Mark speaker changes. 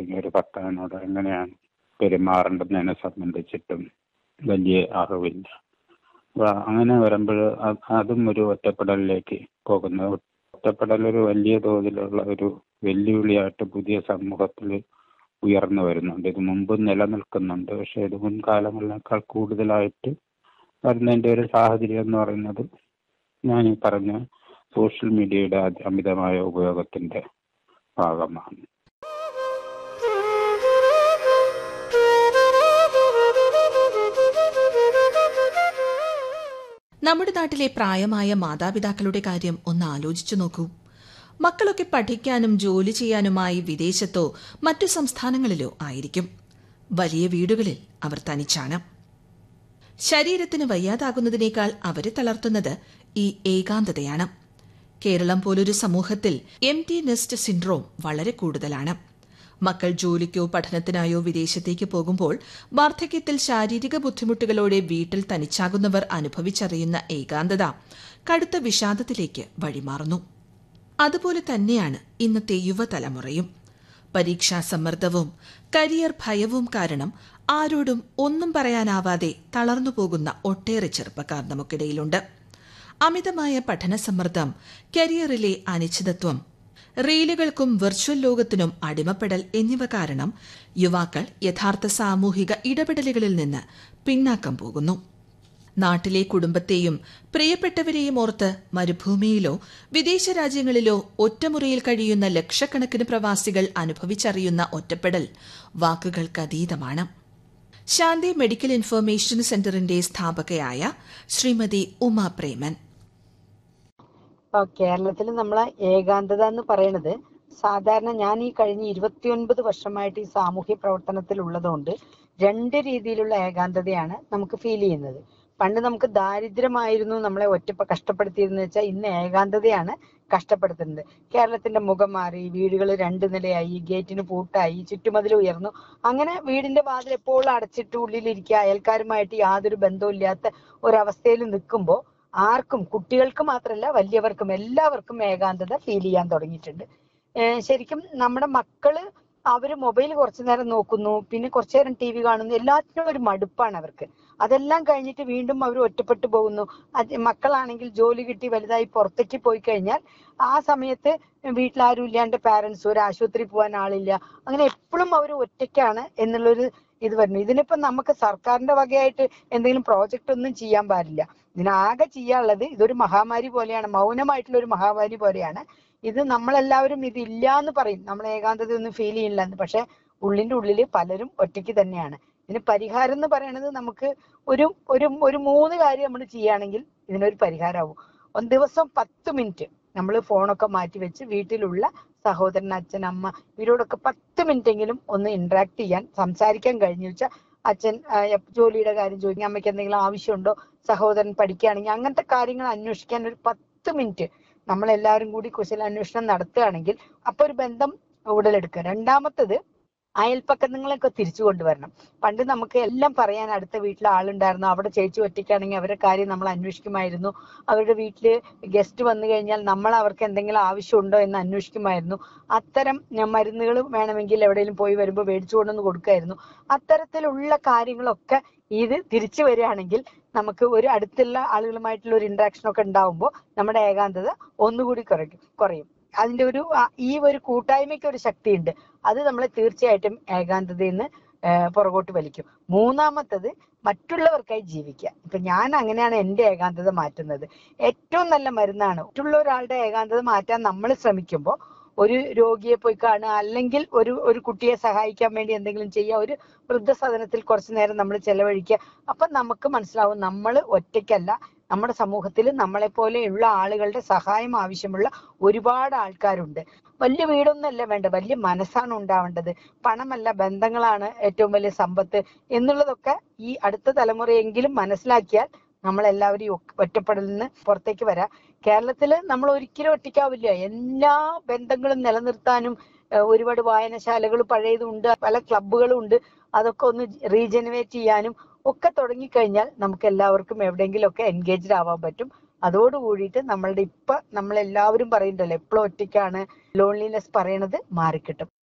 Speaker 1: അല്ലെങ്കിൽ ഒരു ഭർത്താവിനോട് എങ്ങനെയാണ് പെരുമാറേണ്ടതിനെ സംബന്ധിച്ചിട്ടും വലിയ അറിവില്ല അപ്പൊ അങ്ങനെ വരുമ്പോൾ അതും ഒരു ഒറ്റപ്പെടലിലേക്ക് പോകുന്നു ഒറ്റപ്പെടൽ ഒരു വലിയ തോതിലുള്ള ഒരു വെല്ലുവിളിയായിട്ട് പുതിയ സമൂഹത്തിൽ ഉയർന്നു വരുന്നുണ്ട് ഇത് മുമ്പ് നിലനിൽക്കുന്നുണ്ട് പക്ഷെ ഇത് മുൻകാലങ്ങളിനേക്കാൾ കൂടുതലായിട്ട് വരുന്നതിൻ്റെ ഒരു സാഹചര്യം എന്ന് പറയുന്നത് ഞാൻ ഈ പറഞ്ഞ സോഷ്യൽ മീഡിയയുടെ അമിതമായ ഉപയോഗത്തിന്റെ ഭാഗമാണ്
Speaker 2: നമ്മുടെ നാട്ടിലെ പ്രായമായ മാതാപിതാക്കളുടെ കാര്യം ഒന്ന് ആലോചിച്ചു നോക്കൂ മക്കളൊക്കെ പഠിക്കാനും ജോലി ചെയ്യാനുമായി വിദേശത്തോ മറ്റു സംസ്ഥാനങ്ങളിലോ ആയിരിക്കും വലിയ വീടുകളിൽ അവർ തനിച്ചാണ് ശരീരത്തിന് വയ്യാതാകുന്നതിനേക്കാൾ അവരെ തളർത്തുന്നത് ഈ ഏകാന്തതയാണ് കേരളം പോലൊരു സമൂഹത്തിൽ എം ടി നെസ്റ്റ് സിൻഡ്രോം വളരെ കൂടുതലാണ് മക്കൾ ജോലിക്കോ പഠനത്തിനായോ വിദേശത്തേക്ക് പോകുമ്പോൾ വാർദ്ധക്യത്തിൽ ശാരീരിക ബുദ്ധിമുട്ടുകളോടെ വീട്ടിൽ തനിച്ചാകുന്നവർ അനുഭവിച്ചറിയുന്ന ഏകാന്തത കടുത്ത വിഷാദത്തിലേക്ക് വഴിമാറുന്നു അതുപോലെ തന്നെയാണ് ഇന്നത്തെ യുവതലമുറയും പരീക്ഷാ സമ്മർദ്ദവും കരിയർ ഭയവും കാരണം ആരോടും ഒന്നും പറയാനാവാതെ തളർന്നു പോകുന്ന ഒട്ടേറെ ചെറുപ്പക്കാർ നമുക്കിടയിലുണ്ട് അമിതമായ പഠന സമ്മർദ്ദം കരിയറിലെ അനിശ്ചിതത്വം റീലുകൾക്കും വെർച്വൽ ലോകത്തിനും അടിമപ്പെടൽ എന്നിവ കാരണം യുവാക്കൾ യഥാർത്ഥ സാമൂഹിക ഇടപെടലുകളിൽ നിന്ന് പിന്നാക്കം പോകുന്നു നാട്ടിലെ കുടുംബത്തെയും പ്രിയപ്പെട്ടവരെയും ഓർത്ത് മരുഭൂമിയിലോ വിദേശ രാജ്യങ്ങളിലോ ഒറ്റമുറിയിൽ കഴിയുന്ന ലക്ഷക്കണക്കിന് പ്രവാസികൾ അനുഭവിച്ചറിയുന്ന ഒറ്റപ്പെടൽ വാക്കുകൾക്കതീതമാണ് ശാന്തി മെഡിക്കൽ ഇൻഫർമേഷൻ സെന്ററിന്റെ സ്ഥാപകയായ ശ്രീമതി ഉമ പ്രേമൻ
Speaker 3: കേരളത്തിൽ നമ്മളെ ഏകാന്തത എന്ന് പറയുന്നത് സാധാരണ ഞാൻ ഈ കഴിഞ്ഞ ഇരുപത്തിയൊൻപത് വർഷമായിട്ട് ഈ സാമൂഹ്യ പ്രവർത്തനത്തിൽ ഉള്ളതുകൊണ്ട് രണ്ട് രീതിയിലുള്ള ഏകാന്തതയാണ് നമുക്ക് ഫീൽ ചെയ്യുന്നത് പണ്ട് നമുക്ക് ദാരിദ്ര്യമായിരുന്നു നമ്മളെ ഒറ്റ കഷ്ടപ്പെടുത്തിയിരുന്നത് വെച്ചാൽ ഇന്ന് ഏകാന്തതയാണ് കഷ്ടപ്പെടുത്തുന്നത് കേരളത്തിന്റെ മുഖം മാറി വീടുകൾ രണ്ട് നിലയായി ഗേറ്റിന് പൂട്ടായി ചുറ്റുമതിൽ ഉയർന്നു അങ്ങനെ വീടിന്റെ വാതിൽ എപ്പോഴും അടച്ചിട്ട് ഉള്ളിലിരിക്കുക അയൽക്കാരുമായിട്ട് യാതൊരു ബന്ധവും ഇല്ലാത്ത ഒരവസ്ഥയിൽ നിൽക്കുമ്പോൾ ആർക്കും കുട്ടികൾക്ക് മാത്രമല്ല വലിയവർക്കും എല്ലാവർക്കും ഏകാന്തത ഫീൽ ചെയ്യാൻ തുടങ്ങിയിട്ടുണ്ട് ശരിക്കും നമ്മുടെ മക്കള് അവര് മൊബൈൽ കുറച്ചു നേരം നോക്കുന്നു പിന്നെ കുറച്ചു നേരം ടി വി കാണുന്നു എല്ലാത്തിനും ഒരു മടുപ്പാണ് അവർക്ക് അതെല്ലാം കഴിഞ്ഞിട്ട് വീണ്ടും അവർ ഒറ്റപ്പെട്ടു പോകുന്നു മക്കളാണെങ്കിൽ ജോലി കിട്ടി വലുതായി പുറത്തേക്ക് പോയി കഴിഞ്ഞാൽ ആ സമയത്ത് വീട്ടിലാരും ഇല്ലാണ്ട് പാരന്റ്സ് ഒരു ആശുപത്രി പോകാൻ ആളില്ല അങ്ങനെ എപ്പോഴും അവർ ഒറ്റയ്ക്കാണ് എന്നുള്ളൊരു ഇത് വരുന്നു ഇതിനിപ്പോ നമുക്ക് സർക്കാരിന്റെ വകയായിട്ട് എന്തെങ്കിലും പ്രോജക്റ്റ് ഒന്നും ചെയ്യാൻ പാടില്ല ഇതിനാകെ ചെയ്യാനുള്ളത് ഇതൊരു മഹാമാരി പോലെയാണ് മൗനമായിട്ടുള്ള ഒരു മഹാമാരി പോലെയാണ് ഇത് നമ്മളെല്ലാവരും ഇതില്ല എന്ന് പറയും നമ്മൾ ഏകാന്തത ഒന്നും ഫീൽ ചെയ്യില്ല എന്ന് പക്ഷെ ഉള്ളിന്റെ ഉള്ളില് പലരും ഒറ്റയ്ക്ക് തന്നെയാണ് ഇതിന് പരിഹാരം എന്ന് പറയുന്നത് നമുക്ക് ഒരു ഒരു ഒരു മൂന്ന് കാര്യം നമ്മൾ ചെയ്യുകയാണെങ്കിൽ ഇതിനൊരു പരിഹാരമാവും ഒരു ദിവസം പത്ത് മിനിറ്റ് നമ്മൾ ഫോണൊക്കെ മാറ്റി വെച്ച് വീട്ടിലുള്ള സഹോദരൻ അച്ഛൻ അമ്മ ഇവരോടൊക്കെ പത്ത് മിനിറ്റ് എങ്കിലും ഒന്ന് ഇന്ററാക്ട് ചെയ്യാൻ സംസാരിക്കാൻ കഴിഞ്ഞു വെച്ചാൽ അച്ഛൻ ജോലിയുടെ കാര്യം ചോദിക്കും അമ്മയ്ക്ക് എന്തെങ്കിലും ആവശ്യമുണ്ടോ സഹോദരൻ പഠിക്കുകയാണെങ്കിൽ അങ്ങനത്തെ കാര്യങ്ങൾ അന്വേഷിക്കാൻ ഒരു പത്ത് മിനിറ്റ് നമ്മളെല്ലാവരും കൂടി കുശലാന്വേഷണം നടത്തുകയാണെങ്കിൽ അപ്പൊ ഒരു ബന്ധം ഉടലെടുക്കുക രണ്ടാമത്തത് അയൽപ്പക്കങ്ങളൊക്കെ തിരിച്ചു കൊണ്ടുവരണം പണ്ട് നമുക്ക് എല്ലാം പറയാൻ അടുത്ത വീട്ടിൽ ആളുണ്ടായിരുന്നു അവിടെ ചേച്ചി ഒറ്റയ്ക്കാണെങ്കിൽ അവരുടെ കാര്യം നമ്മൾ അന്വേഷിക്കുമായിരുന്നു അവരുടെ വീട്ടില് ഗസ്റ്റ് വന്നു കഴിഞ്ഞാൽ നമ്മൾ അവർക്ക് എന്തെങ്കിലും ആവശ്യമുണ്ടോ എന്ന് അന്വേഷിക്കുമായിരുന്നു അത്തരം മരുന്നുകൾ വേണമെങ്കിൽ എവിടെയെങ്കിലും പോയി വരുമ്പോൾ മേടിച്ചു കൊണ്ടുവന്ന് കൊടുക്കായിരുന്നു അത്തരത്തിലുള്ള കാര്യങ്ങളൊക്കെ ഇത് തിരിച്ചു വരികയാണെങ്കിൽ നമുക്ക് ഒരു അടുത്തുള്ള ആളുകളുമായിട്ടുള്ള ഒരു ഇന്ററാക്ഷൻ ഒക്കെ ഉണ്ടാവുമ്പോൾ നമ്മുടെ ഏകാന്തത ഒന്നുകൂടി കുറയ്ക്കും കുറയും അതിന്റെ ഒരു ഈ ഒരു കൂട്ടായ്മയ്ക്ക് ഒരു ശക്തിയുണ്ട് അത് നമ്മളെ തീർച്ചയായിട്ടും ഏകാന്തതയിൽ നിന്ന് പുറകോട്ട് വലിക്കും മൂന്നാമത്തത് മറ്റുള്ളവർക്കായി ജീവിക്കുക ഇപ്പൊ ഞാൻ അങ്ങനെയാണ് എന്റെ ഏകാന്തത മാറ്റുന്നത് ഏറ്റവും നല്ല മരുന്നാണ് മറ്റുള്ള ഒരാളുടെ ഏകാന്തത മാറ്റാൻ നമ്മൾ ശ്രമിക്കുമ്പോൾ ഒരു രോഗിയെ പോയി കാണുക അല്ലെങ്കിൽ ഒരു ഒരു കുട്ടിയെ സഹായിക്കാൻ വേണ്ടി എന്തെങ്കിലും ചെയ്യുക ഒരു വൃദ്ധസദനത്തിൽ കുറച്ചു നേരം നമ്മൾ ചെലവഴിക്കുക അപ്പൊ നമുക്ക് മനസ്സിലാവും നമ്മൾ ഒറ്റയ്ക്കല്ല നമ്മുടെ സമൂഹത്തിൽ നമ്മളെ പോലെയുള്ള ആളുകളുടെ സഹായം ആവശ്യമുള്ള ഒരുപാട് ആൾക്കാരുണ്ട് വലിയ വീടൊന്നല്ല വേണ്ട വലിയ മനസ്സാണ് ഉണ്ടാവേണ്ടത് പണമല്ല ബന്ധങ്ങളാണ് ഏറ്റവും വലിയ സമ്പത്ത് എന്നുള്ളതൊക്കെ ഈ അടുത്ത തലമുറയെങ്കിലും മനസ്സിലാക്കിയാൽ നമ്മളെല്ലാവരും ഈ ഒറ്റപ്പെടലിൽ നിന്ന് പുറത്തേക്ക് വരാം കേരളത്തിൽ നമ്മൾ ഒരിക്കലും ഒറ്റയ്ക്കാവില്ല എല്ലാ ബന്ധങ്ങളും നിലനിർത്താനും ഒരുപാട് വായനശാലകൾ പഴയതുണ്ട് പല ക്ലബുകളും ഉണ്ട് അതൊക്കെ ഒന്ന് റീജനുവേറ്റ് ചെയ്യാനും ഒക്കെ തുടങ്ങിക്കഴിഞ്ഞാൽ നമുക്ക് എല്ലാവർക്കും എവിടെയെങ്കിലും ഒക്കെ എൻഗേജ്ഡ് ആവാൻ പറ്റും അതോട് കൂടിയിട്ട് നമ്മളുടെ ഇപ്പൊ നമ്മളെല്ലാവരും പറയുന്നുണ്ടല്ലോ എപ്പോഴും ഒറ്റയ്ക്കാണ് ലോൺലിനെസ് പറയണത് മാറിക്കിട്ടും